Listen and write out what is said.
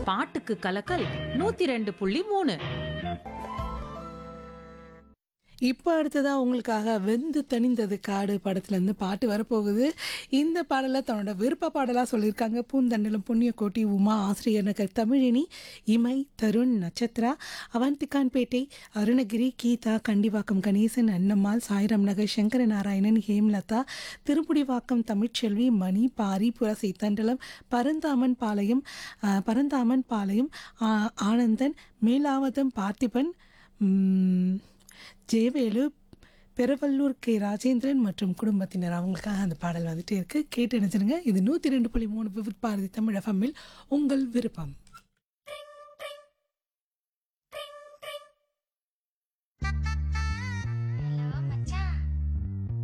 பாட்டுக்கு கலக்கல் நூத்தி ரெண்டு புள்ளி மூணு இப்போ அடுத்ததாக உங்களுக்காக வெந்து தணிந்தது காடு படத்துலேருந்து பாட்டு வரப்போகுது இந்த பாடலை தன்னோட விருப்ப பாடலாக சொல்லியிருக்காங்க பூந்தண்டலம் புண்ணியக்கோட்டி உமா ஆசிரியர் நகர் தமிழினி இமை தருண் நட்சத்திரா அவந்திகான்பேட்டை அருணகிரி கீதா கண்டிவாக்கம் கணேசன் அன்னம்மாள் சாய்ராம் நகர் சங்கர நாராயணன் ஹேம்லதா திருப்புடிவாக்கம் தமிழ்ச்செல்வி மணி பாரி புரசை தண்டலம் பரந்தாமன் பாளையம் ஆ, பரந்தாமன் பாளையம் ஆ, ஆனந்தன் மேலாவதம் பார்த்திபன் ம், ஜெயவேலு பெரவல்லூர் கே ராஜேந்திரன் மற்றும் குடும்பத்தினர் அவங்களுக்காக அந்த பாடல் வந்துட்டே இருக்கு கேட்டு நினைச்சிருங்க இது நூற்றி ரெண்டு புள்ளி மூணு விவித் பாரதி தமிழ் எஃப்எம்மில் உங்கள் விருப்பம்